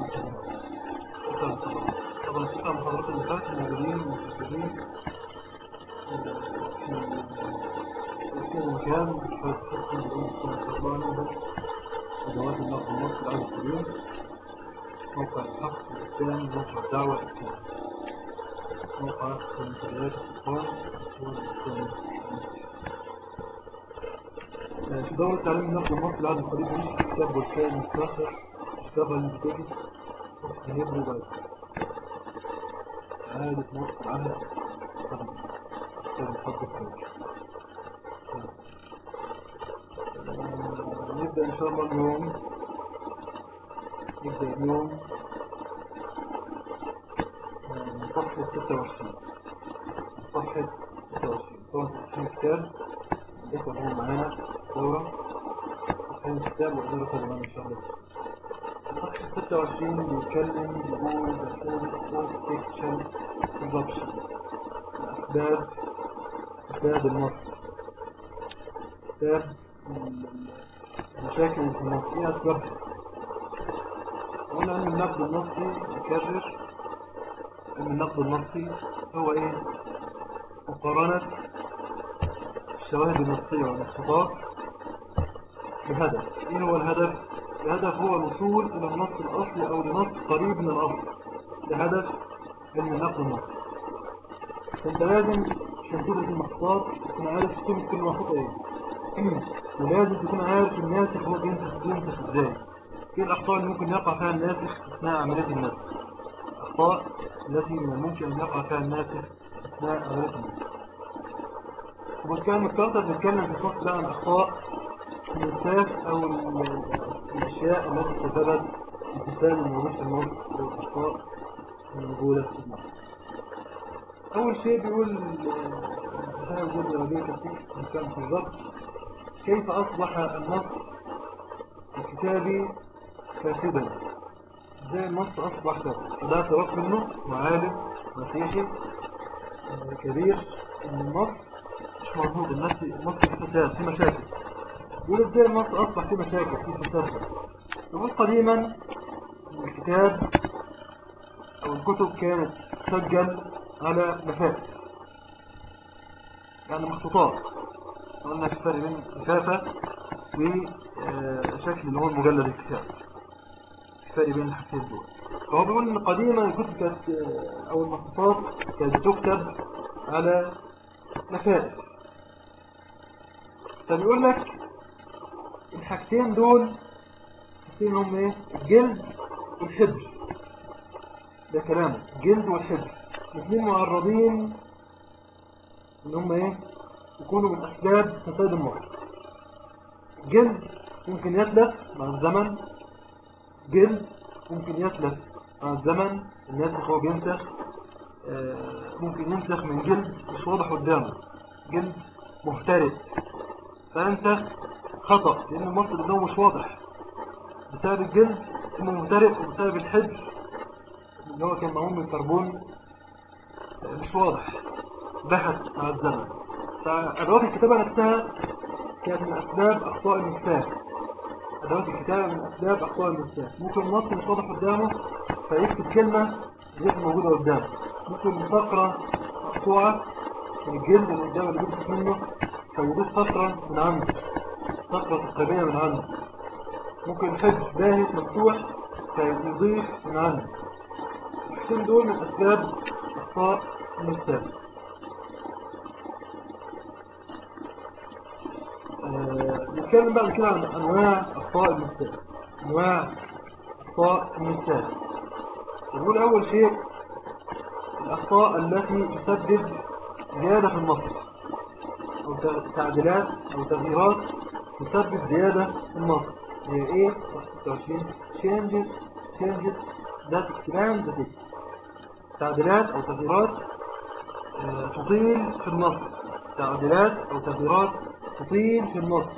طبعا طبعا تسع محاضرات اللي فاتت موجودين مسجلين في اسم المكان فاتحكم بدون السنة الله أدوات النقل النص العام الكبير موقع الحق الإسلام موقع الدعوة الإسلام موقع منتديات الإخوان والإسلام في دورة تعليم النقل النص العام القريب كتاب والكائن المستخر اشتغل المبتدئ وهيبرو بعد عادة مصر عهد قريب كتاب الحق الخارج نبدأ إن شاء الله اليوم نبدأ اليوم من صفحة 26 صفحة 26 طبعا تحسين الكتاب الإخوة هو معانا دورة تحسين الكتاب وإدارة كلمان إن شاء الله صفحة 26 بيتكلم بيقول the causes of sexual corruption أسباب أسباب النص أسباب مشاكل في النص ايه اسبابها قلنا ان النقد النصي يكرر ان النقد النصي هو ايه مقارنة الشواهد النصية والمخطوطات بهدف ايه هو الهدف الهدف هو الوصول الى النص الاصلي او لنص قريب من الاصل ده هدف علم النقد النصي فانت لازم عشان تدرس المخطوطات تكون عارف قيمة كل مخطوطة ايه ولازم تكون عارف الناسخ هو بينسخ بينسخ ازاي ايه الاخطاء اللي ممكن يقع فيها الناسخ اثناء عمليه النسخ الاخطاء التي ممكن ان يقع فيها الناسخ اثناء عمليه النسخ وبالكلام الثالثة بنتكلم في الفصل ده عن اخطاء الانساف او الاشياء التي تسبب امتثال الموجود في النص او الاخطاء الموجوده في النص اول شيء بيقول هذا الجزء الربيع التكست كان في الضبط كيف أصبح النص الكتابي فاسدا ازاي النص أصبح فاسد فده اعتراف منه معالم مسيحي كبير ان النص مش موجود النص النص في فساد في مشاكل يقول ازاي النص أصبح في مشاكل في فساد يقول قديما الكتاب أو الكتب كانت تسجل على لفات يعني مخطوطات قلنا في فرق بين لفافة وشكل اللي هو المجلد الكتاب في فرق بين الحاجتين دول فهو بيقول ان قديما الكتب كانت او المخطوطات كانت تكتب على لفائف فبيقول لك الحاجتين دول الحاجتين هم ايه الجلد والحبر ده كلامه الجلد والحبر الاثنين معرضين ان هم ايه يكونوا من أسباب فساد النص جلد ممكن يتلف مع الزمن جلد ممكن يتلف مع الزمن الناسخ هو بينسخ ممكن ينسخ من جلد مش واضح قدامه جلد مهترئ فينسخ خطأ لأن المصدر ده مش واضح بسبب الجلد انه مهترئ وبسبب الحبر اللي هو كان معمول من الكربون مش واضح بحث مع الزمن فأدوات الكتابة نفسها كانت من أسباب أخطاء المستاذ أدوات الكتابة من أسباب أخطاء المستاذ ممكن النص مش واضح قدامه فيكتب كلمة غير موجودة قدامه ممكن فقرة مقطوعة من الجلد اللي قدامه اللي بيكتب منه فيضيف فقرة من عنده فقرة تقريبية من عنده ممكن حجز باهت مفتوح فيضيف من عنده الحاجتين دول من أسباب أخطاء المستاذ نتكلم بقى كده عن أنواع أخطاء المستاذ أنواع أخطاء المستاذ نقول أول شيء الأخطاء التي تسبب زيادة في النص أو تعديلات أو تغييرات تسبب زيادة في النص هي إيه؟ 26 changes changes that expand the text تعديلات أو تغييرات تطيل في النص تعديلات أو تغييرات تطيل في النص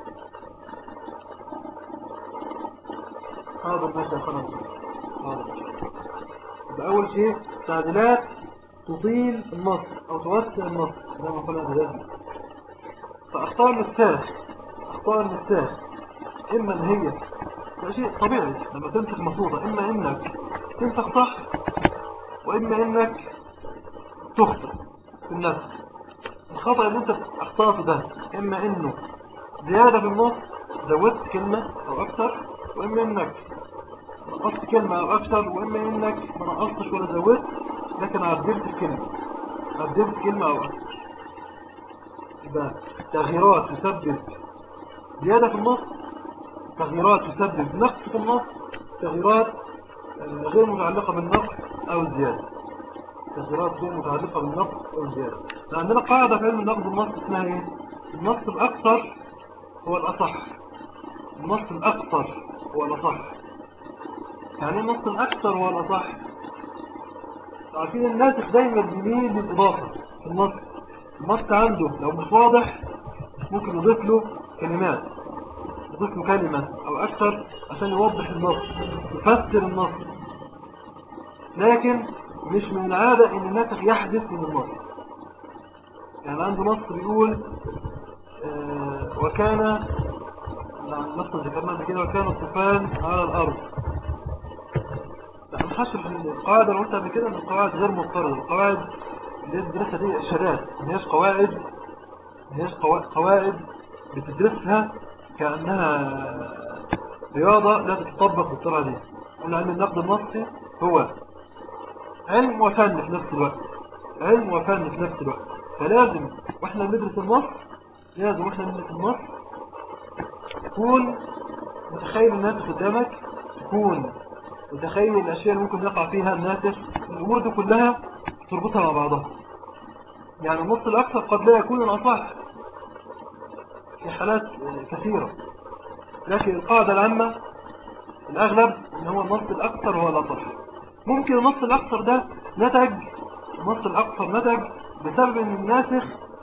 هذا النص يا خلق هذا بأول شيء تعديلات تطيل النص أو توسع النص زي ما قلنا بذلك فأخطاء المستاذ أخطاء المستاذ إما أن هي ده شيء طبيعي لما تنسخ مفروضة إما إنك تنسخ صح وإما إنك تخطئ في النسخ الخطأ اللي أنت أخطأته ده إما إنه زيادة في النص زودت كلمة أو أكثر وإما إنك نقصت كلمة أو أكثر وإما إنك ما نقصتش ولا زودت لكن عدلت الكلمة عدلت كلمة أو أكثر يبقى تغييرات تسبب زيادة في النص تغييرات تسبب نقص في النص تغييرات آه، غير متعلقة بالنقص أو الزيادة تغييرات غير متعلقة بالنقص أو الزيادة عندنا قاعدة في علم النقد النص اسمها إيه؟ النص الأكثر هو الأصح النص الأكثر هو الأصح يعني إيه النص الأكثر هو الأصح عارفين الناسخ دايما بيميل للإضافة في النص النص عنده لو مش واضح ممكن يضيف له كلمات يضيف له كلمة أو أكثر عشان يوضح النص يفسر النص لكن مش من العادة إن الناسخ يحدث من النص يعني عنده نص بيقول آه وكان نعم نص ذكرنا قبل كده وكان الطوفان على الأرض لا أنا حشر القواعد أنا قلت قبل كده إن القواعد غير مضطردة القواعد اللي الدراسة دي إرشادات ما هيش قواعد ما هيش قوا- قواعد بتدرسها كأنها رياضة لا تتطبق بالطريقة دي قلنا علم النقد النصي هو علم وفن في نفس الوقت علم وفن في نفس الوقت فلازم واحنا بندرس النص لازم واحنا بندرس النص تكون متخيل الناسخ قدامك تكون متخيل الأشياء اللي ممكن يقع فيها الناسخ الأمور دي كلها تربطها مع بعضها يعني النص الأكثر قد لا يكون الأصح في حالات كثيرة لكن القاعدة العامة الأغلب إن هو النص الأكثر هو الأصح ممكن النص الأكثر ده نتج النص الأكثر نتج بسبب إن الناسخ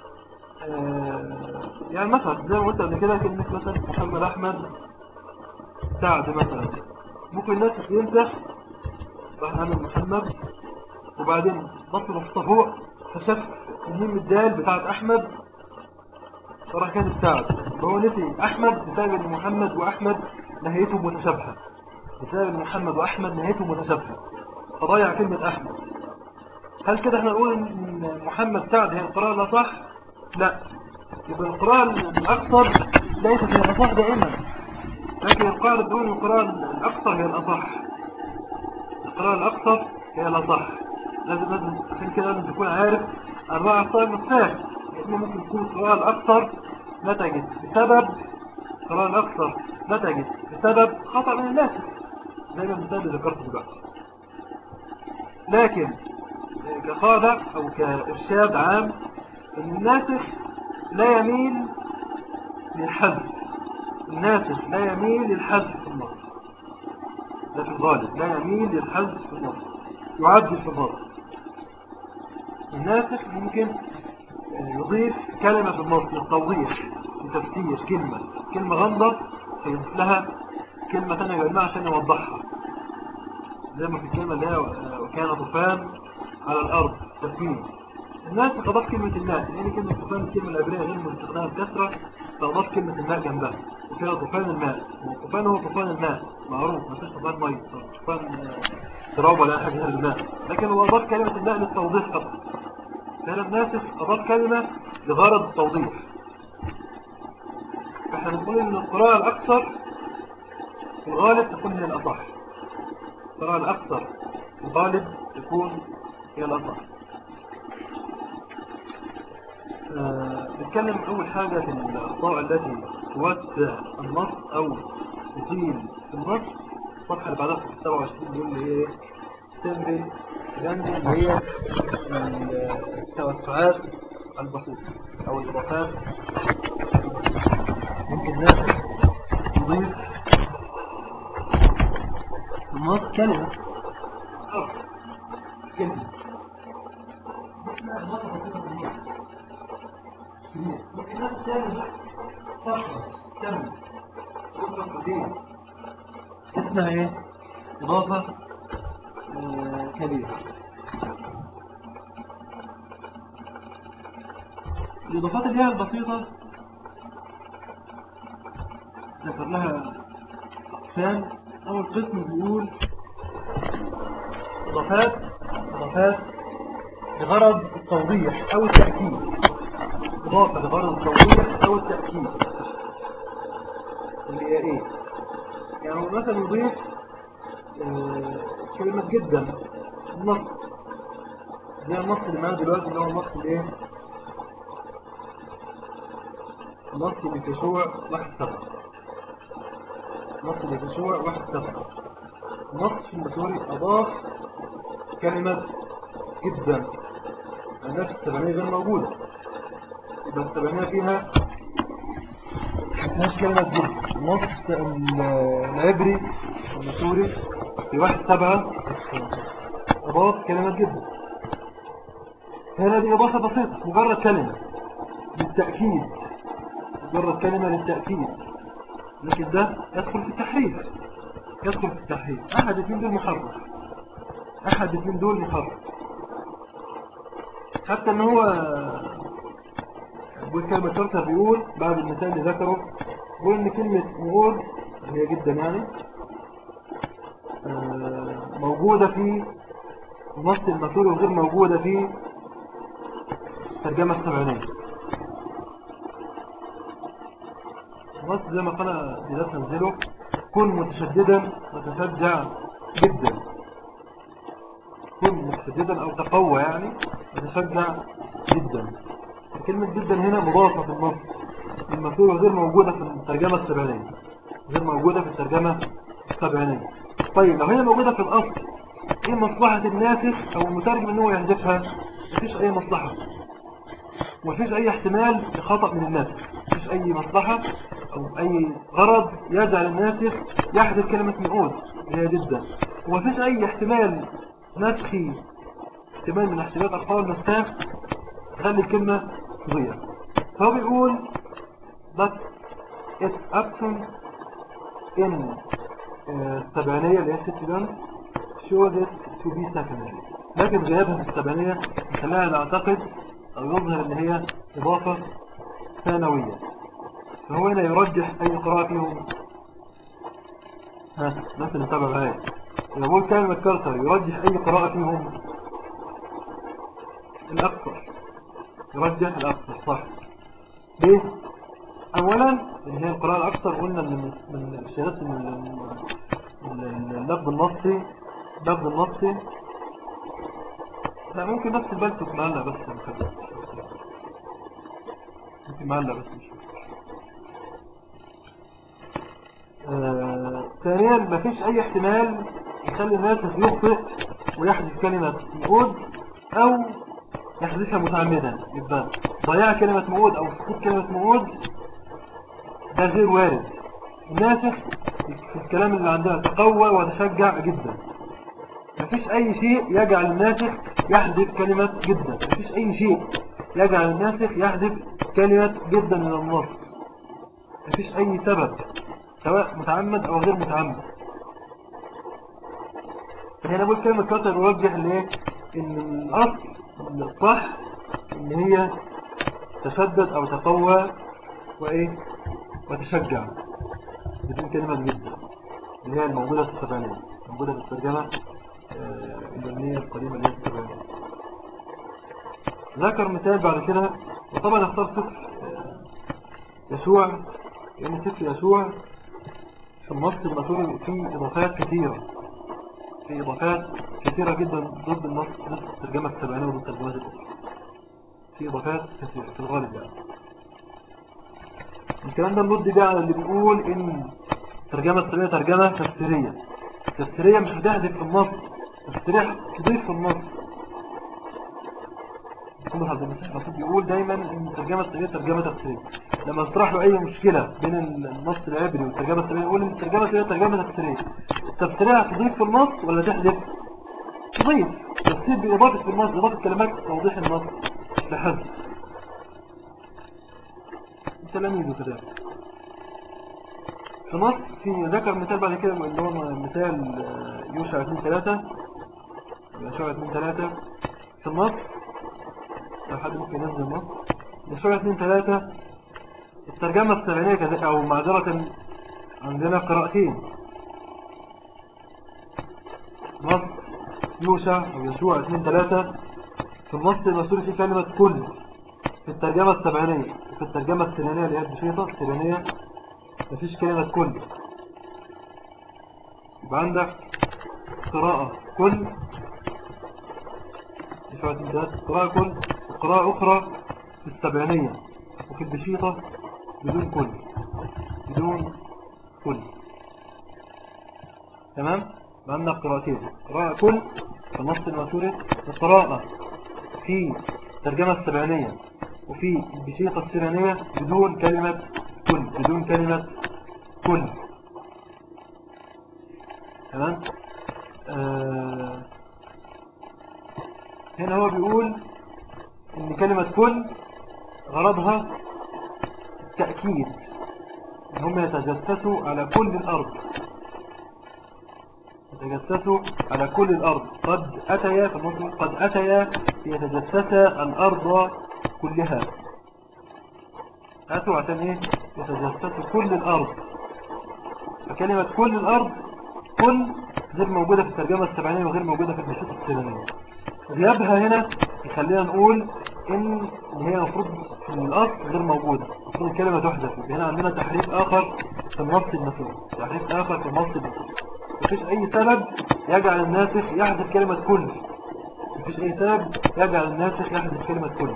آه، يعني مثلا زي ما قلت قبل كده كلمة مثلا محمد أحمد سعد مثلا ممكن الناسخ ينسخ راح عامل محمد وبعدين بص بصة فوق فشاف الميم الدال بتاعت أحمد فراح كاتب سعد فهو نسي أحمد بسبب إن محمد وأحمد نهايتهم متشابهة بسبب إن محمد وأحمد نهايتهم متشابهة فضيع كلمة أحمد هل كده احنا نقول إن محمد سعد هي القراءة الأصح؟ لا يبقى القراءة الأكثر ليست هي الأصح دائما لكن القاعدة تقول إن القراءة الأكثر هي الأصح القراءة الأكثر هي الأصح لازم لازم عشان كده لازم تكون عارف أنواع أخطاء النسخ لأنه ممكن تكون القراءة الأكثر نتجت بسبب القراءة الأكثر نتجت بسبب خطأ من الناس زي ما المثال اللي ذكرته دلوقتي لكن كقاعدة أو كإرشاد عام إن الناسخ لا يميل للحذف الناسخ لا يميل للحذف في النص ده في الغالب لا يميل للحذف في النص يعدل في النص الناسخ ممكن يضيف كلمة في النص للتوضيح لتفسير كلمة كلمة غامضة فيضيف لها كلمة ثانية جماعة عشان يوضحها زي ما في الكلمة اللي هي وكان طوفان على الأرض تفهيم الناسخ أضاف كلمة الماء لأن كلمة طوفان الكلمة العبرية غير مستخدمة بكثرة فأضاف كلمة الماء جنبها وكده طوفان الماء والطوفان هو طوفان الماء معروف ما فيش طوفان مية طوفان تراب ولا حاجة غير الماء لكن هو أضاف كلمة الماء للتوضيح فقط كان الناسخ أضاف كلمة لغرض التوضيح فإحنا نقول إن القراءة الأكثر في الغالب تكون هي الأصح القراءة الأكثر في الغالب تكون هي الأصح آه، نتكلم أول حاجة في الأخطاء التي توسع النص أو تزيل النص الصفحة اللي بعدها في 27 بيقول لي إيه سمبل جنبي اللي هي التوسعات البسيطة أو الإضافات ممكن الناس تضيف النص كلمة حرف كلمة ممكن الناس تعمل صفحة كلمة صفحة قديمة اسمها ايه؟ إضافة آه، كبيرة الإضافات اللي هي البسيطة ذكر لها أقسام أول قسم بيقول إضافات إضافات لغرض التوضيح أو التأكيد إضافة لغرض التوضيح أو التأكيد اللي هي إيه؟ يعني هو مثلا يضيف آه، كلمة جدا النص زي النص اللي معانا دلوقتي اللي هو النص الايه؟ النص اللي في شوع واحد سبعة النص اللي في شوع واحد سبعة النص في المسوري أضاف كلمة جدا الناس السبعينية غير موجودة يبقى السبعينية فيها مش كلمة جدا النص ال- العبري المسوري في واحد سبعة أضاف كلمة جدا هنا دي إضافة بسيطة مجرد كلمة للتأكيد مجرد كلمة للتأكيد لكن ده يدخل في التحريف يدخل في التحريف أحد الاثنين دول محرف أحد الاثنين دول محرف حتى ان هو بيقول كلمة شرطة بيقول بعد المثال اللي ذكره بيقول ان كلمة مغول هي جدا يعني آه، موجودة في النص المسؤول وغير موجودة في الترجمة السبعينية النص زي ما قال بلاد تنزله كن متشددا وتشجع جدا كن متشددا او تقوى يعني وتشجع جدا كلمة جدا هنا مضافة في النص المسؤول وغير موجودة في الترجمة السبعينية غير موجودة في الترجمة السبعينية طيب لو هي موجودة في الأصل ايه مصلحة الناسخ او المترجم ان هو يحذفها مفيش اي مصلحة ومفيش اي احتمال لخطأ من الناسخ مفيش اي مصلحة او اي غرض يجعل الناسخ يحذف كلمة مئود هي جدا ومفيش اي احتمال نسخي احتمال من احتمالات اخطاء المساخ تخلي الكلمة تضيع فهو بيقول but it's absent in آه، السبعينية اللي هي ستيدان shows it to be secondary لكن غيابها في السبعينية يخليها نعتقد أو يظهر إن هي إضافة ثانوية فهو هنا يرجح أي قراءة فيهم ها الناس اللي تابع معايا إذا بقول كلمة كارتر يرجح أي قراءة فيهم الأقصر يرجح الأقصر صح ليه؟ أولا إن هي القراءة الأكثر قلنا من من الشهادات من ال- من اللفظ النصي اللفظ النصي لا ممكن نفس البلد معلق بس مش أكتر. ممكن معلق بس مش أكتر. آه، ثانيا مفيش أي احتمال يخلي الناس يخطئ ويحذف كلمة مؤود أو يحذفها متعمدا يبقى ضياع كلمة مؤود أو سقوط كلمة مؤود ده غير وارد الناسخ في الكلام اللي عندنا تقوى وتشجع جدا مفيش أي شيء يجعل الناسخ يحذف كلمة جدا مفيش أي شيء يجعل الناسخ يحذف كلمة جدا من النص مفيش أي سبب سواء متعمد أو غير متعمد هنا بقول كلمة كتر يوجه لإيه إن الأصل الصح إن هي تشدد أو تقوى وإيه وتشجع بدون كلمة جدا اللي هي الموجودة في السبعينية موجودة في الترجمة آه، اللبنية القديمة اللي هي السبعينية ذكر مثال بعد كده وطبعا اختار سفر آه، يشوع لأن سفر يشوع في النص المسؤول فيه إضافات كثيرة في إضافات كثيرة جدا ضد النص ضد الترجمة السبعينية وضد الترجمات الأخرى في إضافات كثيرة في الغالب يعني الكلام ده نرد بيه على اللي بيقول إن الترجمة السبعينية ترجمة تفسيرية تفسيرية مش هتحذف في النص تفسيرية تضيف في النص محمد عبد المسيح المفروض بيقول دايما ان الترجمه السريه ترجمه تفسيريه لما يطرح له اي مشكله بين النص العبري والترجمه السريه يقول ان الترجمه السريه ترجمه تفسيريه التفسيريه هتضيف في النص ولا تحذف تضيف تفسير باضافه في النص اضافه كلمات توضيح النص مش لحذف تلاميذه كذلك في نص في ذكر مثال بعد كده اللي هو مثال آه، يوشع 2 3 يوشع 2 3 في النص لو حد ممكن ينزل النص يوشع 2 3 الترجمة السبعينية كذلك أو معذرة عندنا قراءتين يوشع أو يشوع 2 3 في النص المسؤول في كلمة كل في الترجمة السبعينية وفي الترجمة السريانية اللي هي البسيطة السريانية مفيش كلمة كل يبقى عندك قراءة كل قراءة كل وقراءة أخرى في السبعينية وفي البسيطة بدون كل بدون كل تمام عندنا قراءتين قراءة كل في النص المسوري وقراءة في الترجمة السبعينية وفي البسيطة السريانية بدون كلمة كل بدون كلمة كل تمام آه هنا هو بيقول ان كلمة كل غرضها التأكيد ان هم يتجسسوا على كل الارض يتجسسوا على كل الارض قد اتيا في المصر قد اتيا ليتجسسا الارض كلها اتوا عشان ايه يتجسسوا كل الارض فكلمة كل الارض كل غير موجودة في الترجمة السبعينية وغير موجودة في المشيط السيرانية غيابها هنا يخلينا نقول ان هي المفروض في الاصل غير موجودة المفروض الكلمة تحدث هنا عندنا تحريف اخر في النص المسؤول تحريف اخر في النص المسؤول مفيش اي سبب يجعل الناسخ يحذف كلمة كل مفيش اي سبب يجعل الناسخ يحذف كلمة كل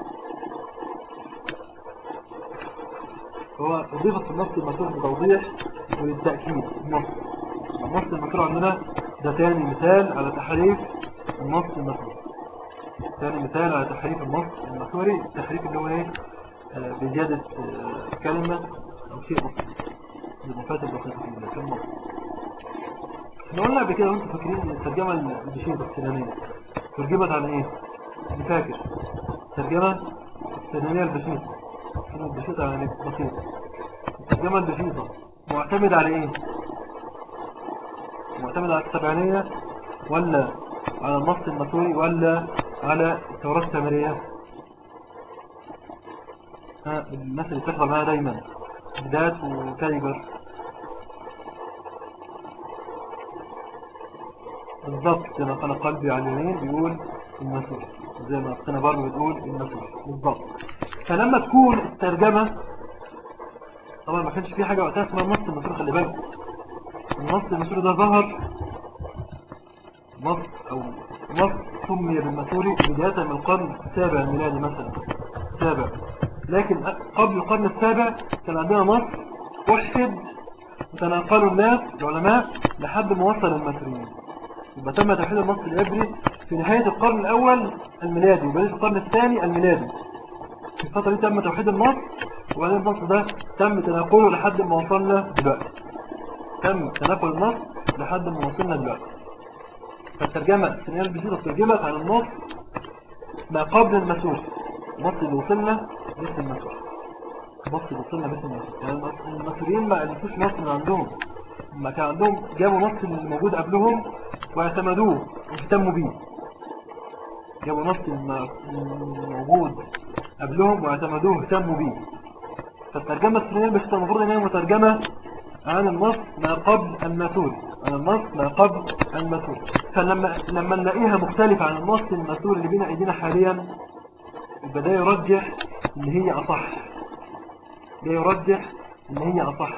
هو أضيفت في النص المسؤول بتوضيح وللتأكيد النص النص المسؤول عندنا ده تاني مثال على تحريف النص المسؤول تاني مثال على تحريف النص المسوري التحريف اللي هو ايه آه بزيادة آه كلمة أو شيء بسيط بالمفات البسيطة في النص احنا قلنا قبل كده وانتم فاكرين ان الترجمة البشيطة السنانية ترجمت على ايه؟ اللي فاكر الترجمة السنانية البسيطة كلمة بسيطة يعني بسيطة الترجمة البسيطة معتمد على ايه؟ معتمد على السبعينية ولا على النص المسوري ولا على التوراة السامرية ها الناس اللي بتحضر معايا دايما بدات وتايجر بالضبط زي ما قال قلبي على اليمين بيقول المسوري زي ما قنا برضه بتقول المسوري بالضبط فلما تكون الترجمة طبعا ما كانش في حاجة وقتها اسمها النص المسوري خلي بالك النص المسوري ده ظهر نص أو نص سمي بالمسوري بداية من القرن السابع الميلادي مثلا السابع لكن قبل القرن السابع كان عندنا نص وحد وتناقلوا الناس العلماء لحد ما وصل المصريين يبقى تم توحيد النص العبري في نهاية القرن الأول الميلادي وبداية القرن الثاني الميلادي في الفترة دي تم توحيد النص وبعدين النص ده تم تناقله لحد ما وصلنا دلوقتي تم تناقل النص لحد ما وصلنا دلوقتي فالترجمة السنية البسيطة ترجمت عن النص ما قبل المسوح النص اللي وصلنا مثل المسوح النص اللي وصلنا مثل المسوح يعني المسوريين ما ألفوش نص من عندهم ما كان عندهم جابوا نص اللي موجود قبلهم واعتمدوه واهتموا بيه جابوا نص موجود قبلهم واعتمدوه واهتموا بيه فالترجمة السنية البسيطة المفروض ان هي مترجمة عن النص ما قبل المسوري عن النص ما قبل المسوري فلما لما نلاقيها مختلفة عن النص المسوري اللي بين ايدينا حاليا يبقى ده يرجح ان هي اصح ده يرجح ان هي اصح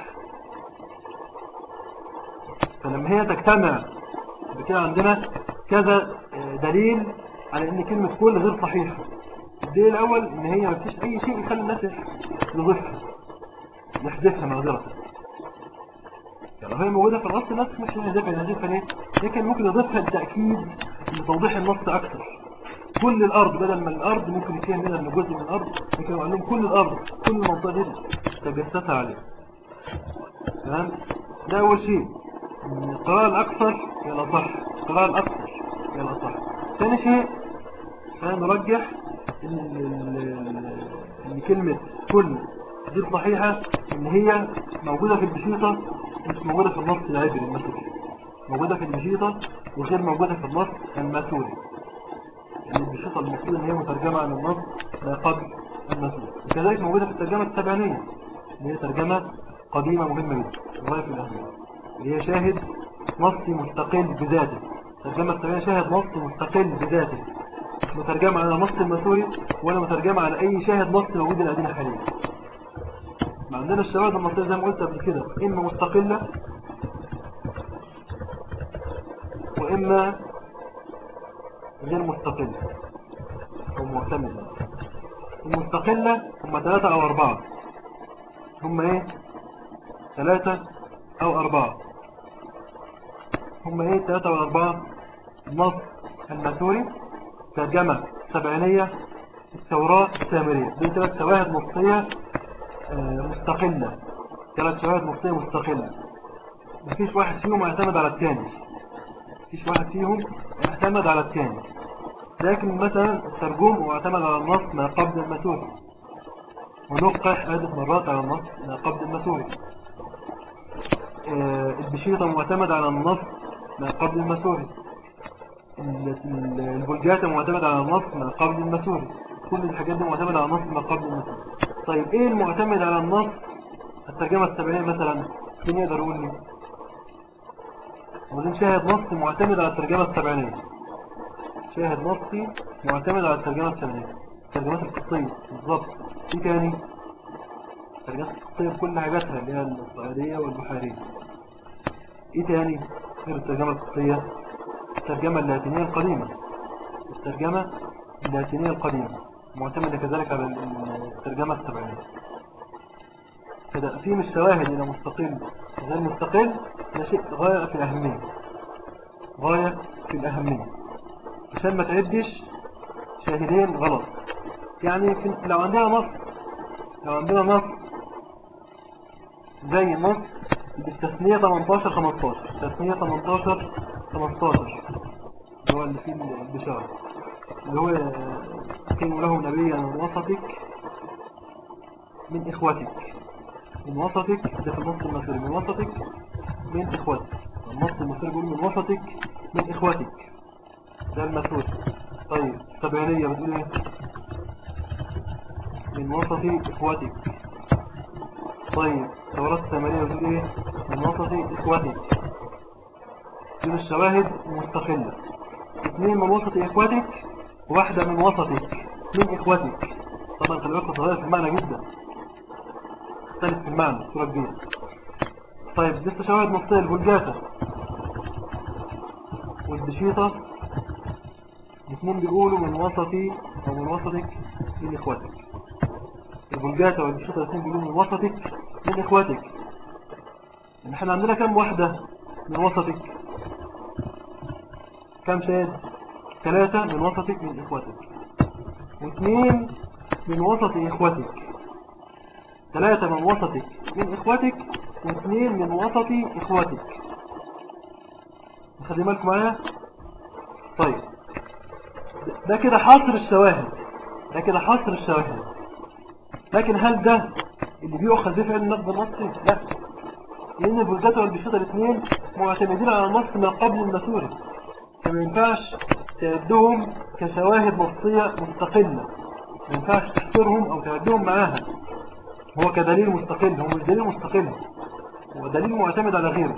فلما هي تجتمع كده عندنا كذا دليل على ان كلمة كل غير صحيحة الدليل الاول ان هي ما فيش اي شيء يخلي الناس يضيفها يحذفها معذرة يعني هي موجودة في النص النص مش يحذفها يحذفها ليه لكن ممكن يضيفها لتأكيد لتوضيح النص اكثر كل الارض بدل ما الارض ممكن يكون منها ان جزء من الارض ممكن يقول لهم كل الارض كل المنطقة دي تجسسها عليه تمام ده اول شيء القراءة الاكثر هي الاصح القراءة الاكثر هي الاصح ثاني شيء خلينا نرجح ان ان كلمة كل دي صحيحة ان هي موجودة في البسيطة مش موجودة في النص العبري المسوري موجودة في البسيطة وغير موجودة في النص المسوري يعني البسيطة المفروض ان هي مترجمة عن النص ما قبل المسوري وكذلك موجودة في الترجمة السبعينية اللي هي ترجمة قديمة مهمة جدا غاية في الأهمية اللي هي شاهد نصي مستقل بذاته الترجمة السبعينية شاهد نص مستقل بذاته مش مترجمة على نص المسوري ولا مترجمة على أي شاهد نص موجود الأدينة حاليا ما عندنا الشواهد النصية زي ما قلت قبل كده إما مستقلة وإما غير مستقلة أو معتمدة المستقلة هم ثلاثة أو أربعة هم إيه ثلاثة أو أربعة هم إيه ثلاثة أو أربعة النص المسوري ترجمة سبعينية التوراة السامرية دي ثلاث شواهد نصية آه، مستقلة ثلاث شواهد نصية مستقلة مفيش واحد فيهم يعتمد على الثاني مفيش واحد فيهم يعتمد على الثاني لكن مثلا الترجوم معتمد على النص ما قبل المسوري ونقح عدة مرات على النص ما قبل المسوري آه، البشيطة معتمد على النص ما قبل المسوري ال- ال- البلجاتة معتمد على النص ما قبل المسوري كل الحاجات دي معتمدة على النص ما قبل المسوري طيب ايه المعتمد على النص الترجمة السبعينية مثلا مين يقدر يقول لي ودي شاهد نصي معتمد على الترجمة السبعينية شاهد نصي معتمد على الترجمة السبعينية الترجمات القصية بالظبط ايه تاني الترجمات القصية بكل حاجاتها اللي هي الصعيدية والبحارية ايه تاني غير الترجمة القصية الترجمة اللاتينية القديمة الترجمة اللاتينية القديمة معتمدة كذلك على ال- الترجمة السبعينية فتقسيم الشواهد إلى مستقل غير مستقل ده شيء غاية في الأهمية غاية في الأهمية عشان ما تعدش شاهدين غلط يعني في لو عندنا نص لو عندنا نص زي النص بالتثنية 18 15 تثنية 18 15 اللي هو اللي فيه البشارة اللي هو كان له نبيا من وسطك من إخوتك من وسطك ده في النص المصري من وسطك من إخوتك النص المصري بيقول من وسطك من إخوتك ده المسؤول طيب السبعينية بتقول ايه من وسط إخوتك طيب التوراة السامرية بتقول ايه من وسط إخوتك دي الشواهد مستقلة اثنين من وسط إخوتك وواحدة من وسطك من إخوتك طبعا خلي بالك صغيرة في المعنى جدا تختلف في المعنى صورة كبيرة طيب لسه شواهد نصية البلجاتة والبشيطة الاثنين بيقولوا من وسطي أو من وسطك من إخواتك البلجاتة والبشيطة الاثنين بيقولوا من وسطك من إخواتك يعني احنا عندنا كم واحدة من وسطك كم شاهد ثلاثة من وسطك من إخواتك واثنين من وسط إخواتك ثلاثة من وسطك من إخواتك واثنين من وسط إخواتك خلي بالكم معايا طيب ده كده حصر الشواهد ده كده حصر الشواهد لكن هل ده اللي بيؤخذ به فعل النقد النصي لا لأن البلجاتة والبشيطة الاثنين معتمدين على النص ما قبل المسوري فما ينفعش تعدهم كشواهد نصية مستقلة ما ينفعش تحصرهم أو تعدهم معاها هو كدليل مستقل هو مش دليل مستقل هو دليل معتمد على غيره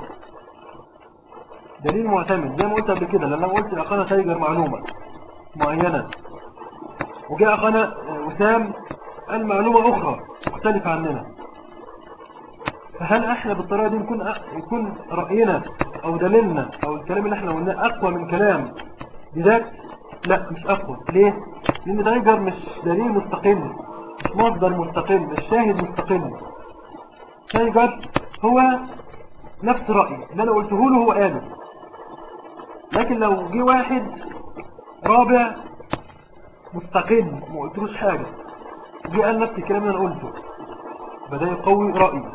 دليل معتمد زي ما قلت قبل كده لما قلت أخانا تايجر معلومة معينة وجاء أخانا وسام قال معلومة أخرى مختلفة عننا فهل احنا بالطريقة دي نكون يكون رأينا أو دليلنا أو الكلام اللي احنا قلناه أقوى من كلام بذات لا مش أقوى ليه؟ لأن تايجر مش دليل مستقل مش مصدر مستقل مش شاهد مستقل تايجر هو نفس رأيي اللي أنا قلته له هو قاله لكن لو جه واحد رابع مستقل ما قلتلوش حاجة جه قال نفس الكلام اللي أنا قلته بدأ يقوي رأيي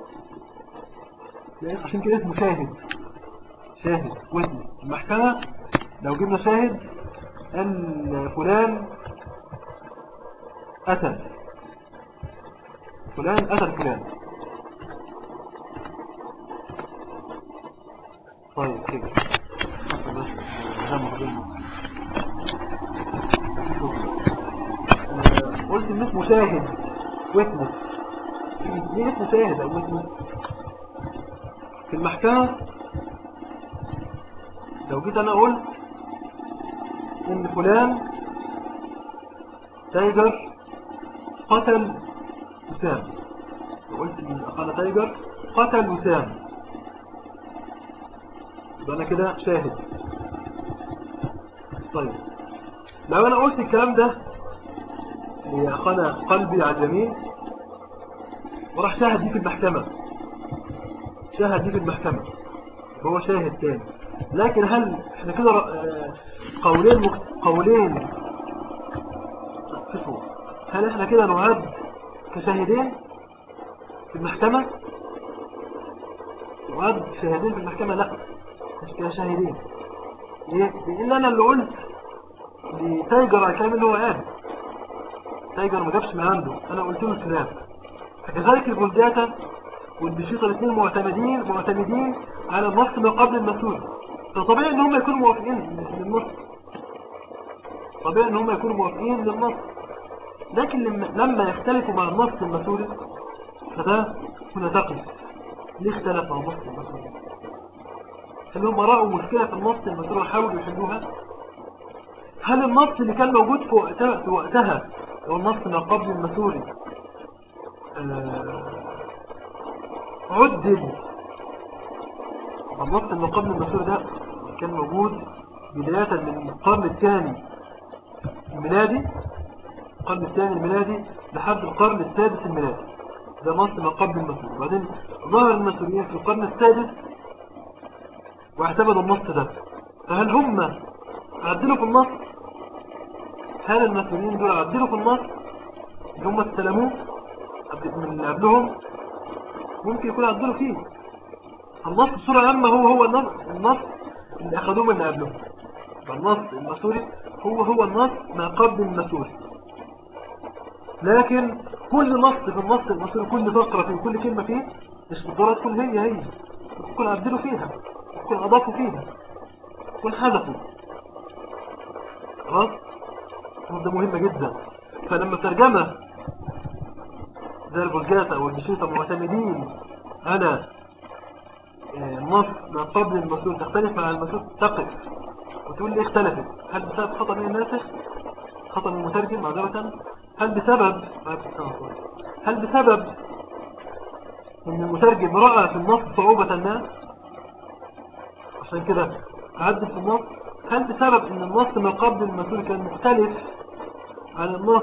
عشان كده اسمه شاهد شاهد ويتنس المحكمة لو جبنا شاهد قال فلان قتل فلان قتل فلان طيب كده بس ده مهضم قلت ان اسمه شاهد ويتنس ليه اسمه شاهد او ويتنس في المحكمة لو جيت انا قلت ان فلان تايجر قتل وسام لو قلت ان اخانا تايجر قتل وسام يبقى انا كده شاهد طيب لو انا قلت الكلام ده لأخانا قلبي على اليمين وراح شاهد دي في المحكمة شاهد دي في المحكمة هو شاهد تاني لكن هل احنا كده آه، قولين مك... قولين شوفوا هل احنا كده نعد كشاهدين في المحكمة نعد شاهدين في المحكمة لا مش كشاهدين ليه؟ لان انا اللي قلت لتايجر على الكلام اللي هو قال تايجر ما جابش من عنده انا قلت له الكلام فكذلك البلداتا والبشيطة الاثنين معتمدين معتمدين على النص من قبل المسؤول فطبيعي ان هم يكونوا موافقين للنص طبيعي ان هم يكونوا موافقين للنص لكن لما, لما يختلفوا مع النص المسؤولي فده هنا تقف ليه اختلف مع النص المسؤولي هل هم رأوا مشكلة في النص المسؤولي وحاولوا يحلوها هل النص اللي كان موجود في وقتها, في وقتها هو النص ما قبل المسؤولي آه عدل النص اللي قبل المسؤول ده كان موجود بداية من القرن الثاني الميلادي القرن الثاني الميلادي لحد القرن السادس الميلادي ده نص ما قبل المسؤول وبعدين ظهر المسؤولين في القرن السادس واعتمدوا النص ده فهل هم عدلوا في النص هل المسؤولين دول عدلوا في النص اللي هم استلموه من اللي قبلهم ممكن يكون عدلوا فيه النص بصورة عامة هو هو النص اللي أخذوه من اللي قبلهم النص المسوري هو هو النص ما قبل المسوري لكن كل نص في النص المسوري كل فقرة فيه كل كلمة فيه مش بالضرورة تكون هي هي تكون عدلوا فيها تكون أضافوا فيها تكون حذفوا خلاص ده مهمة جدا فلما ترجمة زي البلجاتا أو البشيطة معتمدين على النص من قبل المسؤول تختلف مع المسؤول تقف وتقول لي اختلفت هل بسبب خطأ من الناسخ خطأ من المترجم معذرة هل بسبب هل بسبب ان المترجم رأى في النص صعوبة ما عشان كده عدل في النص هل بسبب ان النص من قبل المسؤول كان مختلف عن النص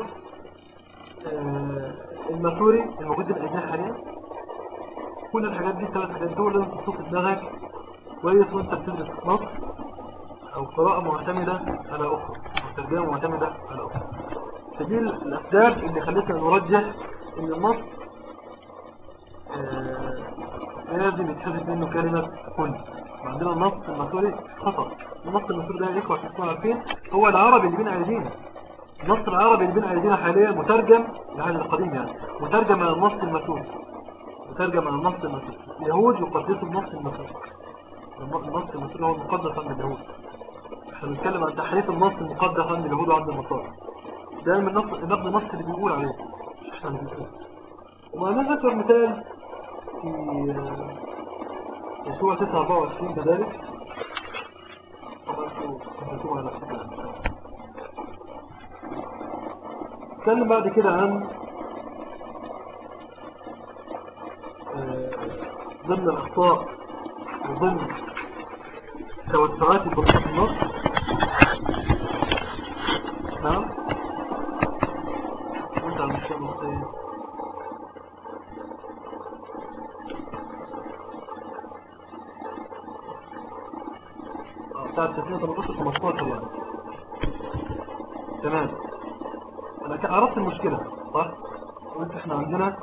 المسوري الموجود بالأجناح حاليا كل الحاجات دي الثلاث حاجات دول لازم تحطوا في دماغك كويس وانت بتدرس نص او قراءة معتمدة على اخرى او ترجمة معتمدة على اخرى فدي الاسباب اللي خلتنا نرجح ان النص آه لازم يتحذف منه كلمة كل وعندنا النص المسوري خطأ النص المسوري ده يا اخوة عشان تكونوا عارفين هو العربي اللي بين ايدينا النص العربي اللي بين ايدينا حاليا مترجم العهد القديم يعني مترجم على النص المسوري مترجم على النص المسوري اليهود يقدسوا النص المسوري النص المسوري هو المقدس عند اليهود احنا بنتكلم عن تحريف النص المقدس عند اليهود وعند النصارى ده من النص النقد النص اللي بيقول عليه مش احنا اللي بنقول ومعناه ذكر مثال في يسوع 29 كذلك طبعا انتوا تحدثوها على نفسكم نتكلم بعد كده عن ضمن الأخطاء وضمن توسعات في النص نعم انت على المشكلة النصية بتاعت 13 15 يعني تمام انا عرفت المشكلة صح قلت احنا عندنا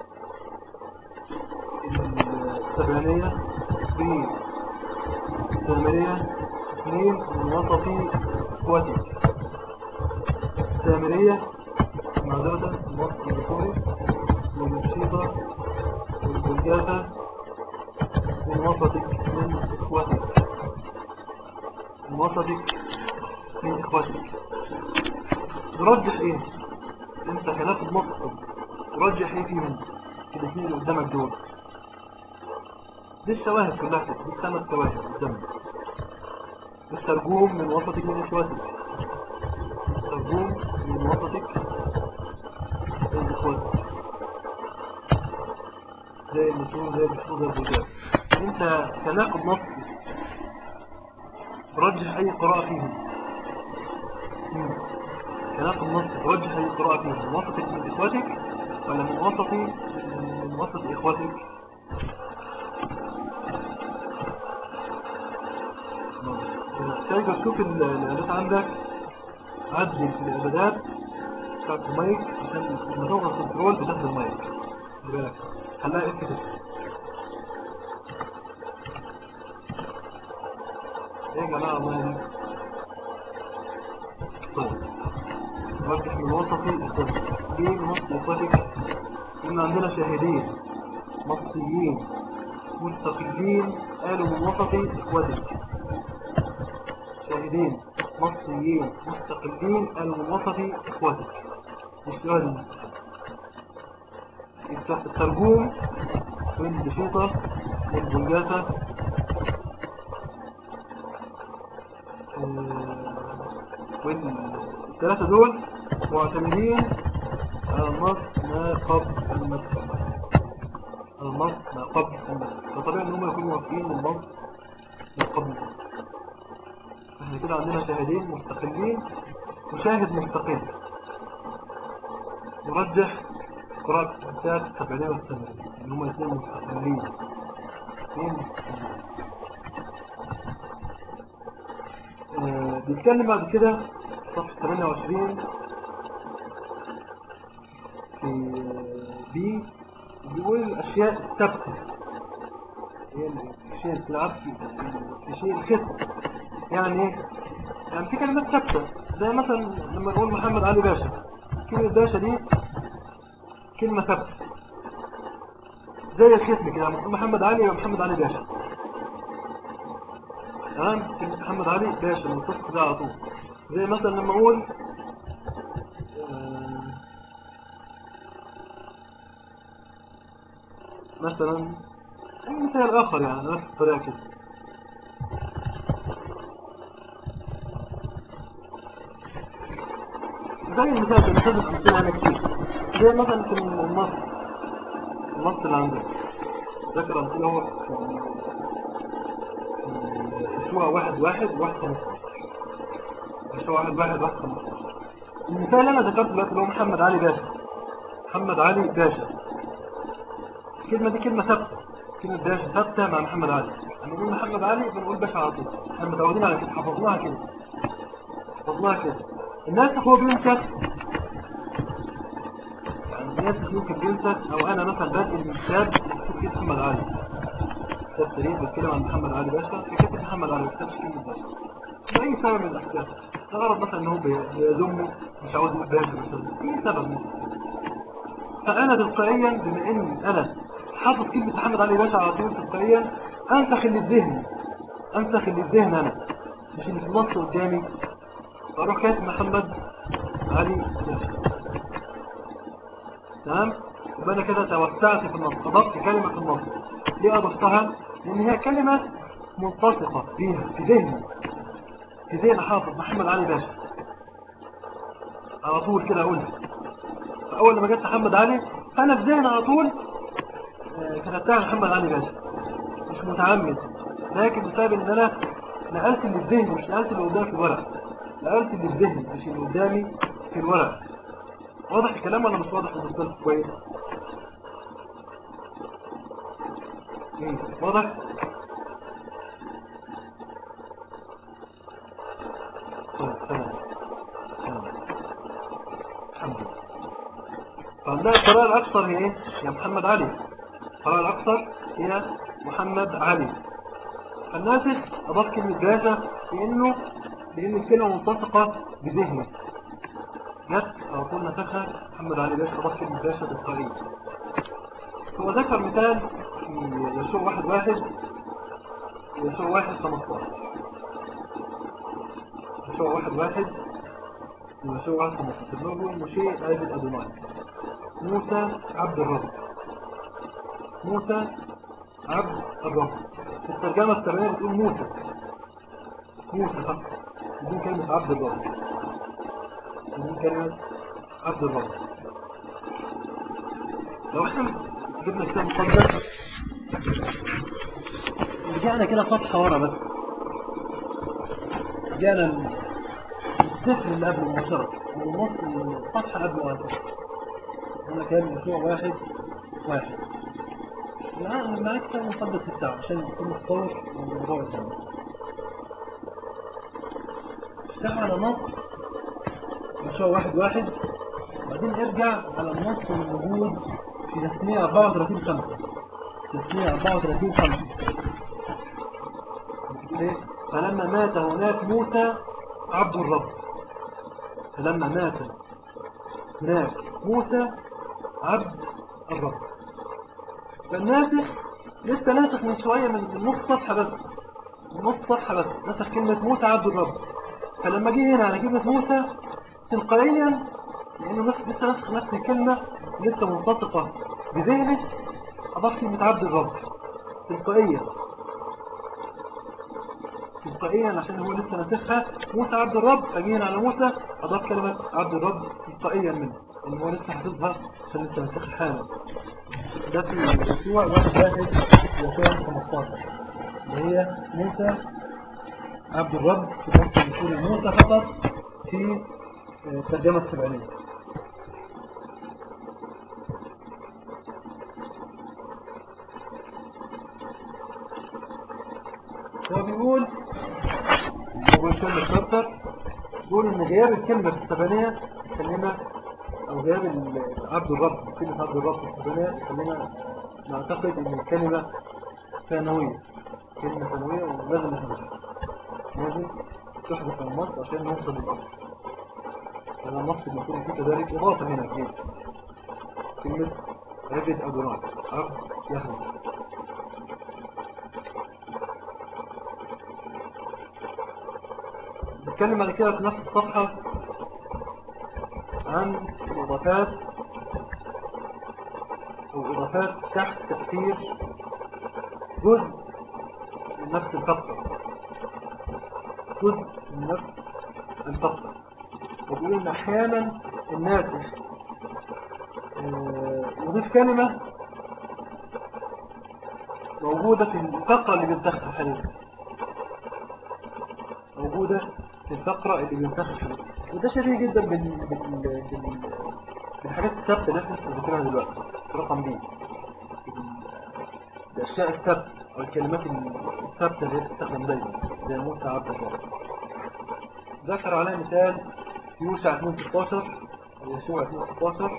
السبعينية في السامرية اثنين من وسطي اخواتي السامرية معذرة الوسط المسوري والمشيطة والبلجافة من وسطك من اخواتك من وسطك من اخواتك نرجح ايه انت خلاف المقصد ترجح ايه فيهم الاثنين اللي قدامك دول دي الشواهد كلها دي الخمس شواهد قدامك الترجوم من وسطك من إخواتك الترجوم من وسطك من إخواتك زي النسور زي النسور زي الرجال انت تناقض نصي ترجح اي قراءة فيهم مم. تناقض نصي ترجح اي قراءة فيهم من وسطك من إخواتك ولا من وسط من وسط إخواتك تقدر تشوف الإعدادات عندك عدل في الإعدادات بتاعت المايك عشان لما تضغط كنترول بتاخد المايك خلي بالك خليها اف كده ايه يا جماعة الله يهديك طيب ركز من وسطي إخواتك ليه من وسط إخواتك؟ إن عندنا شاهدين مصريين مستقلين قالوا من وسطي إخواتك شاهدين مصريين مستقلين قالوا من وسطي إخواتك مش سؤال المستقل يفتح الترجوم والبسيطة والبنجاتة والثلاثة دول معتمدين على النص ما قبل المسح النص ما قبل المسح فطبيعي ان هم يكونوا موافقين النص ما قبل المسح احنا كده عندنا شاهدين مستقلين وشاهد مستقل نرجح قراءة بتاعت السبعينية والثمانية ان هم اثنين مستقلين اثنين مستقلين آه بيتكلم بعد كده صفحة 28 في بي بيقول الأشياء الثابتة هي الشيء اللي بتلعب في شيء الختم يعني ايه؟ يعني في كلمات ثابتة زي مثلا لما نقول محمد علي باشا كلمة باشا دي كلمة ثابتة زي الختم كده لما تقول محمد علي يبقى محمد علي باشا تمام كلمة محمد علي باشا المتصل ده على طول زي مثلا لما اقول مثلا اي مثال اخر يعني نفس الطريقة كده زي المثال ده مثال الأمثلة أنا كتير زي مثلا في النص النص اللي عندك ذكر أمثلة هو في شوى واحد واحد واحد خمستاشر شوى واحد واحد واحد خمستاشر المثال اللي أنا ذكرته دلوقتي اللي هو محمد علي باشا محمد علي باشا الكلمة دي كلمة ثابتة كلمة باشا ثابتة مع محمد علي لما نقول محمد علي بنقول باشا على طول احنا متعودين على كده حفظناها كده حفظناها كده الناس هو بينسك يعني الناس ممكن بينسك او انا مثلا بادئ من كتاب مكتوب فيه محمد علي كتاب تاريخ بيتكلم عن محمد علي باشا في كتاب محمد علي كتاب كلمة باشا لأي سبب من الأسباب الغرض مثلا إن هو بيذمه مش عاوز يقول باشا مثلا أي سبب مثلا فأنا تلقائيا بما إن أنا حافظ كلمة محمد علي باشا على طول تلقائيا أنسخ اللي في ذهني أنسخ اللي في ذهن أنا مش اللي في النص قدامي فأروح كاتب محمد علي باشا تمام يبقى أنا كده توسعت في النص أضفت كلمة في النص ليه أضفتها؟ لأن هي كلمة ملتصقة بيها في ذهني في ذهن حافظ محمد علي باشا على طول كده أقولها فأول لما جت محمد علي فأنا في ذهني على طول كتبتها محمد علي باشا مش متعمد لكن بسبب ان انا نقلت اللي في ذهني مش نقلت اللي قدامي في الورق نقلت اللي في ذهني مش اللي قدامي في الورق واضح الكلام ولا مش واضح بالنسبه لكم كويس واضح طيب تمام تمام الحمد لله فعندنا القراءة الأكثر هي إيه؟ يا محمد علي القراءة الأكثر هي محمد علي الناسخ أضاف كلمة باشا لأنه لأن الكلمة ملتصقة بذهنه جت على طول نسخها محمد علي باشا أضاف كلمة باشا بالقريب هو ذكر مثال في يشوع واحد واحد يشوع واحد خمستاشر يشوع واحد واحد يشوع واحد خمستاشر نقول مشي عابد أدوناي موسى عبد الرب موسى عبد الرب في الترجمة الترجمة بتقول موسى موسى فقط بدون كلمة عبد الرب بدون كلمة عبد الرب لو احنا جبنا كتاب مقدس رجعنا كده صفحة ورا بس رجعنا الصفر اللي قبل المباشرة والنص الصفحة قبل المباشرة هنا كان مشروع واحد واحد الآن معاك كتاب مقدس بتاعه عشان يكون متصور الموضوع الثاني اشتغل على نص مشروع واحد واحد بعدين ارجع على النص الموجود في تسمية 34 خمسة تسمية 34 خمسة إيه؟ فلما مات هناك موسى عبد الرب فلما مات هناك موسى عبد الرب فالناسخ لسه ناسخ من شوية من نص صفحة بس من نص صفحة بس نسخ كلمة موسى عبد الرب فلما جه هنا على كلمة موسى تلقائيا لأنه نفس لسه نسخ نفس الكلمة لسه منطقة بذهنه أضاف كلمة عبد الرب تلقائيا تلقائيا عشان هو لسه ناسخها موسى عبد الرب فجينا على موسى أضاف كلمة عبد الرب تلقائيا منه لأن هو لسه حافظها عشان لسه ناسخها حالا ده في مشروع واحد واحد وكان 15 اللي هي موسى عبد الرب في نص مشهور موسى فقط في الترجمة السبعينية هو بيقول هو كلمة كارتر بيقول إن غياب الكلمة في السبعينية خلينا أو غياب عبد الرب كلمة عبد الرب في السبعينية خلينا نعتقد إن الكلمة ثانوية كلمة ثانوية ولازم نحذفها لازم تحذف النص عشان نوصل للأصل هذا النص المفروض فيه كذلك إضافة هنا أكيد كلمة عبد أدوناي عبد يهوى نتكلم بعد كده في نفس الصفحة عن الإضافات أو إضافات تحت تأثير جزء من نفس الفقرة جزء من نفس الفقرة وبيقول إن أحيانا الناسخ يضيف كلمة موجودة في الفقرة اللي بينتخها حاليا موجودة في الفقرة اللي بينتخها حاليا وده شبيه جدا بال... بال... بال... بالحاجات الثابتة اللي احنا بنذكرها دلوقتي رقم بي الأشياء الثابتة أو الكلمات الثابتة اللي هي بتستخدم دايما زي موسى عبد الله ذكر عليها مثال يوشع 216 ويشوع 216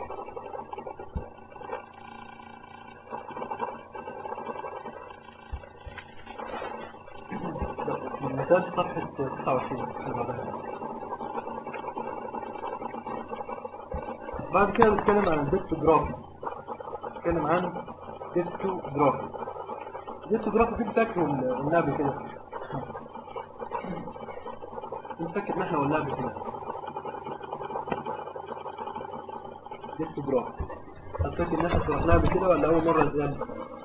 مثال صفحة 29 بعد كده بنتكلم عن الديكتوجرافي بنتكلم عن ديكتوجرافي الديكتوجرافي دي بتاكلوا النبي كده نفكر ان احنا قلناها بكده ديكتوجرافي هتفكر ان احنا شرحناها بكده ولا اول مرة زيادة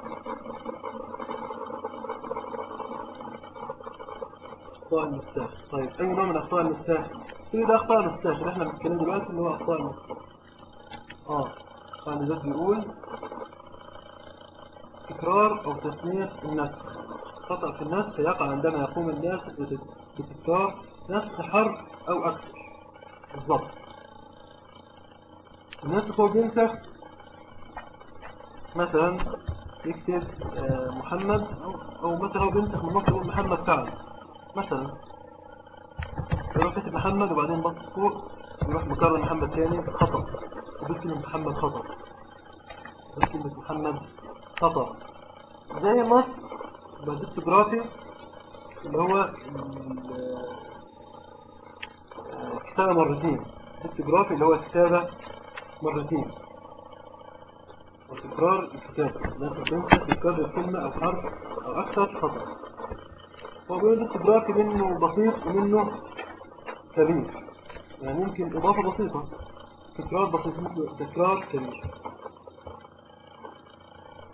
اخطاء المستاخ طيب اي نوع من اخطاء المستاخ كل ده اخطاء المستاخ اللي احنا بنتكلم دلوقتي اللي هو اخطاء المستاخ اه قال ده بيقول تكرار او تسمية النسخ خطأ في النسخ يقع عندما يقوم الناس بتكرار نفس حرف او اكثر بالضبط النسخ هو بينسخ مثلا يكتب محمد او مثلا هو بينسخ من نص يقول محمد فعل مثلا يروح كاتب محمد وبعدين بص فوق يروح مكرر محمد تاني خطأ يقول كلمة محمد خطأ يقول كلمة محمد خطأ زي نص بالديكتوجرافي اللي هو الكتابة مرتين الديكتوجرافي اللي هو الكتابة مرتين وتكرار الكتابة لا تنسى تكرار الكلمة أو حرف أو أكثر خطأ هو بيقول الديكتوجرافي منه بسيط ومنه كبير يعني ممكن إضافة بسيطة تكرار بسيط ممكن تكرار كبير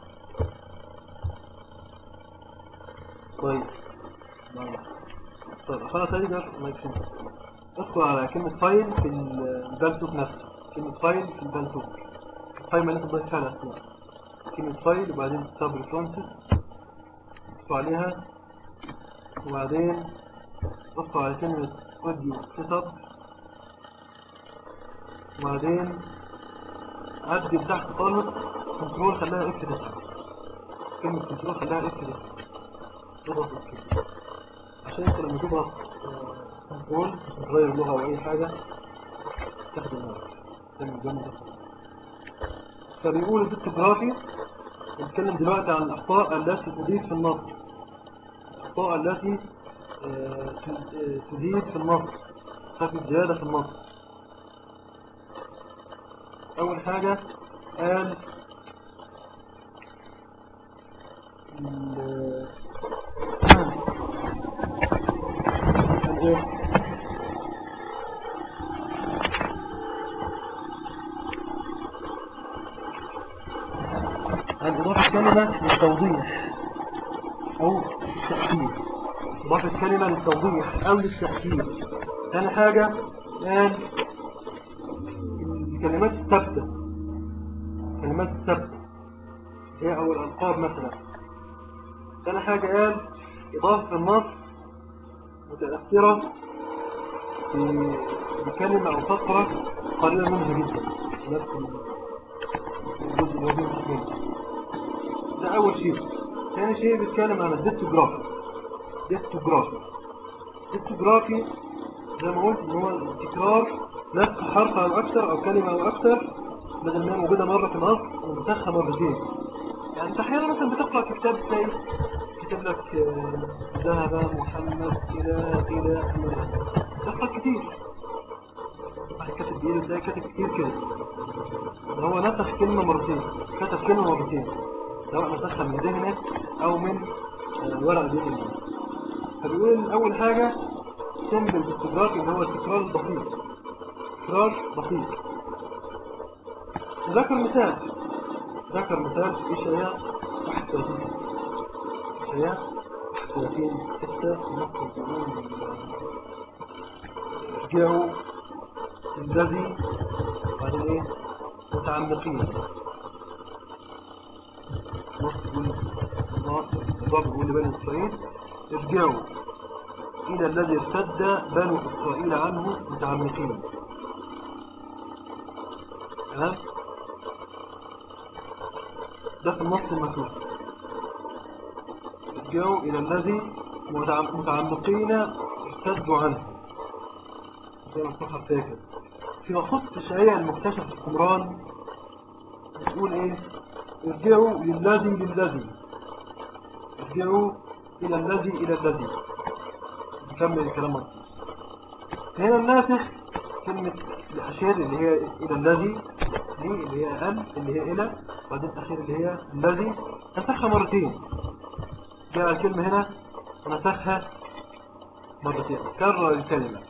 طيب طيب طيب عشان أسألك ما يكفيش ادخل على كلمة فايل في البالتوك نفسه كلمة فايل في البالتوك فايل معناته تضيف فيها الأسماء كلمة فايل وبعدين ستاب ريفرنسز ادخل عليها وبعدين ادخل على كلمة اوديو سيت اب وبعدين عدل تحت خالص كنترول خلاها اف ديسك كلمة كنترول خلاها اف ديسك تضغط اف عشان انت لما تضغط كنترول تغير لغة او اي حاجة تاخد الموت تعمل جنب ده فبيقول الديسكوغرافي نتكلم دلوقتي عن الأخطاء التي تضيف في النص الأخطاء التي آه، ت- آه، تزيد في النص تفيد زيادة في النص أول حاجة قال ال- قال إيه؟ عن إضافة كلمة للتوضيح أو التأكيد إضافة كلمة للتوضيح أو للتأكيد ثاني حاجة قال الكلمات الثابتة الكلمات الثابتة هي أو الألقاب مثلا ثاني حاجة قال إضافة النص متأثرة ب- بكلمة أو فقرة قريبة منها جدا نفس الجزء اللي هو بيمسك منه ده أول شيء ثاني شيء بيتكلم عن الديكتوجرافي ديكتوجرافي ديكتوجرافي زي ما قلت ان هو تكرار نفس حرف او اكثر او كلمة او اكثر بدل ما هي موجودة مرة في النص ونسخها مرتين يعني انت احيانا مثلا بتقرأ في كتاب تلاقي كتاب لك آه، ذهب محمد الى الى تقرأ كتير واحد كاتب بايده تلاقي كاتب كتير كده ده هو نسخ كلمة مرتين كتب كلمة مرتين سواء نسخها من ذهنه او من آه، ورق ذهنه فبيقول اول حاجة سمبل بالتجاري اللي هو التكرار البسيط تكرار بسيط ذكر مثال ذكر مثال في إشعياء 31 إشعياء 30 6 نص القرون رجعوا الذي بعدين ايه متعمقين نص يقول الله الله بيقول لبني إسرائيل ارجعوا إلى الذي ارتد بنو إسرائيل عنه متعمقين تمام ده في النص المسؤول ارجعوا إلى الذي متعم- متعمقين ارتدوا عنه زي ما الصحة فاكر في نصوص التشريع المكتشف في قمران بتقول ايه ارجعوا للذي للذي ارجعوا إلى الذي إلى الذي نكمل الكلام مرة هنا الناسخ كلمة الأشير اللي هي إلى الذي دي اللي هي أن اللي هي إلى وبعدين الأشير اللي هي الذي نسخها مرتين جاء الكلمة هنا ونسخها مرتين كرر الكلمة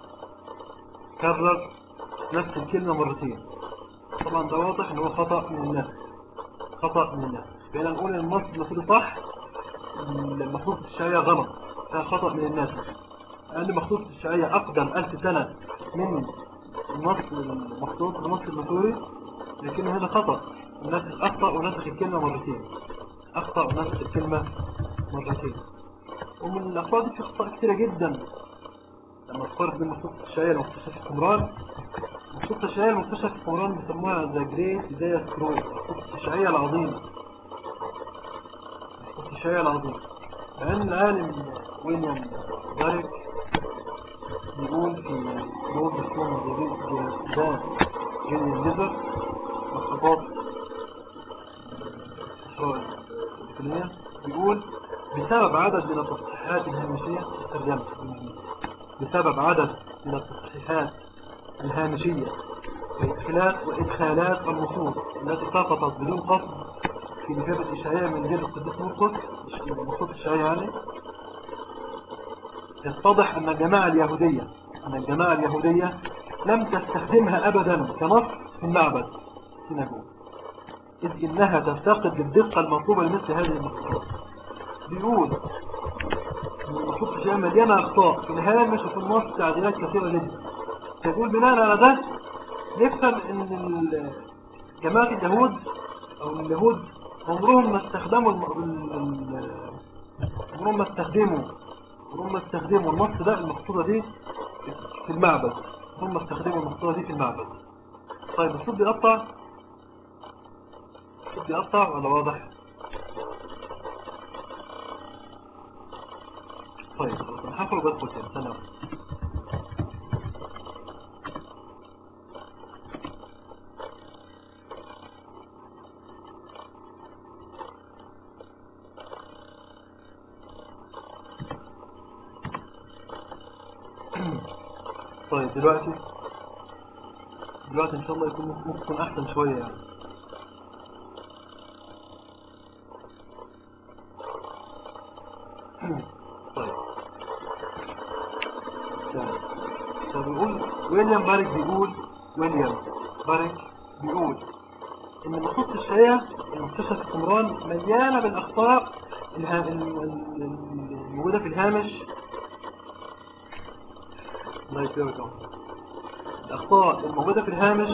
كرر نفس الكلمة مرتين طبعا ده واضح ان هو خطأ من الناس خطأ من الناس بقينا نقول ان النص المفروض صح المخطوط الشرعية غلط ده خطأ من الناس لأن المخطوط الشرعية أقدم ألف سنة من النص المخطوط النص المسوري لكن هذا خطأ الناس أخطأ ونسخ الكلمة مرتين أخطأ ونسخ الكلمة مرتين ومن الأخطاء دي في أخطاء كثيرة جدا لما تقارن بين المخطوط الشرعية المكتشف في قمران المخطوط الشرعية المكتشف في قمران بيسموها ذا جريت بداية سكرول المخطوط الشرعية العظيم الشيء العظيم لأن العالم ويليام دارك بيقول في رود اسمه جان جيليان ليزر مخطوطات الصحراء الفلانية بيقول بسبب عدد من التصحيحات الهامشية ترجمة بسبب عدد من التصحيحات الهامشية وإدخالات وإدخالات النصوص التي سقطت بدون قصد في كتاب الإشعاعية من جيل القديس مرقس المخطوط الإشعاعية يعني يتضح أن الجماعة اليهودية أن الجماعة اليهودية لم تستخدمها أبدا كنص في المعبد السيناجوج إذ إنها تفتقد للدقة المطلوبة لمثل هذه المخطوطات بيقول المخطوط الشيئية مليانة أخطاء في الهامش وفي النص تعديلات كثيرة جدا فيقول بناء على ده نفهم ان ال- جماعة اليهود او اليهود عمرهم ما استخدموا الم... ال- ال- عمرهم ما استخدموا عمرهم ما استخدموا النص ده المخطوطة دي في المعبد عمرهم ما استخدموا المخطوطة دي في المعبد طيب الصوت بيقطع الصوت بيقطع ولا واضح طيب خلاص انا هخرج وادخل تاني ثانية واحدة. طيب دلوقتي دلوقتي ان شاء الله يكون ممكن يكون احسن شوية يعني طيب طيب. فبيقول ويليام بارك بيقول ويليام بارك بيقول ان النصوص الشيعية المكتشفة في قمران مليانة بالاخطاء الها- ال- ال- الموجودة في الهامش الله يكرمك يا عمر. الأخطاء الموجودة في الهامش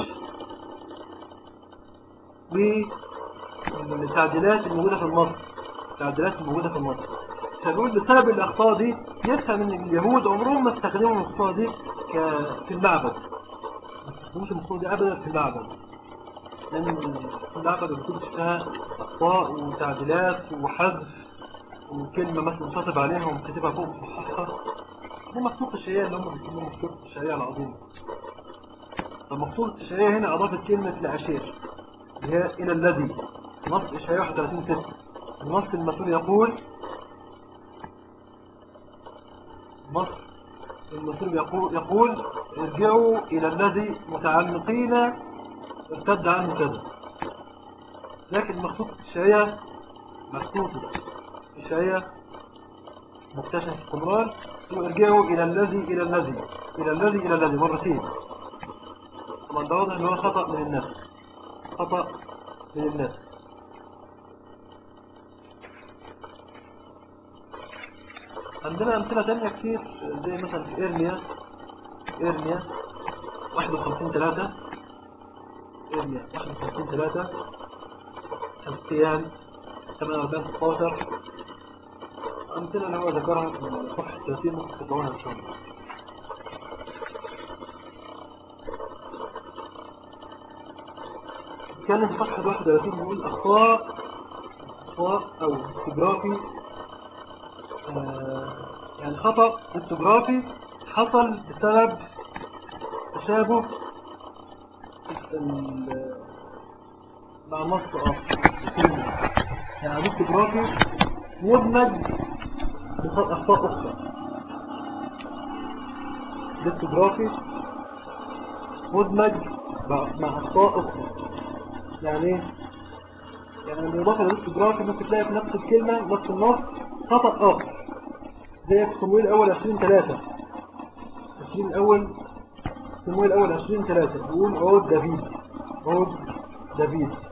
والتعديلات الموجودة في النص التعديلات الموجودة في النص فبيقول بسبب الأخطاء دي يفهم إن اليهود عمرهم ما استخدموا الأخطاء دي ك- في المعبد ما استخدموش الأخطاء دي أبدا في المعبد لأن في المعبد ما بيكونش فيها أخطاء وتعديلات وحذف وكلمة مثلا شاطب عليها ومكتبها فوق مصححها دي مخطوط الشيعية اللي هم بيسموها مخطوط الشيعية العظيمة فمخطوط الشيعية هنا أضافت كلمة لعشير اللي هي إلى الذي نص الشيعية 31 ستة النص المسؤول يقول نص المسؤول يقول, يقول ارجعوا إلى الذي متعمقين ارتد عنه كذا لكن مخطوطة الشيعية مخطوطة الشيعية مكتشف في قمران وارجعوا إلى الذي إلى الذي إلى الذي إلى الذي مرتين طبعا ده واضح إن هو خطأ من الناس خطأ من الناس عندنا أمثلة تانية كتير زي مثلا في إرميا إرميا 51 3 إرميا 51 3 القيام 48 16 أمثلة اللي هو ذكرها في صفحة 30 ممكن تطلعوها إن شاء الله كان في صفحة 31 بيقول أخطاء أخطاء أو تجرافي آه يعني خطأ التجرافي حصل بسبب تشابه ال- مع نص آخر الكلمة. يعني التجرافي مدمج بأخطاء أخرى التجرافي مدمج مع أخطاء أخرى يعني ايه؟ يعني بالإضافة للإستجرافي ممكن تلاقي في نفس الكلمة نفس النص خطأ آخر زي في صمويل الأول 20 3 20 الأول صمويل الأول 20 3 بيقول عود دافيد عود دافيد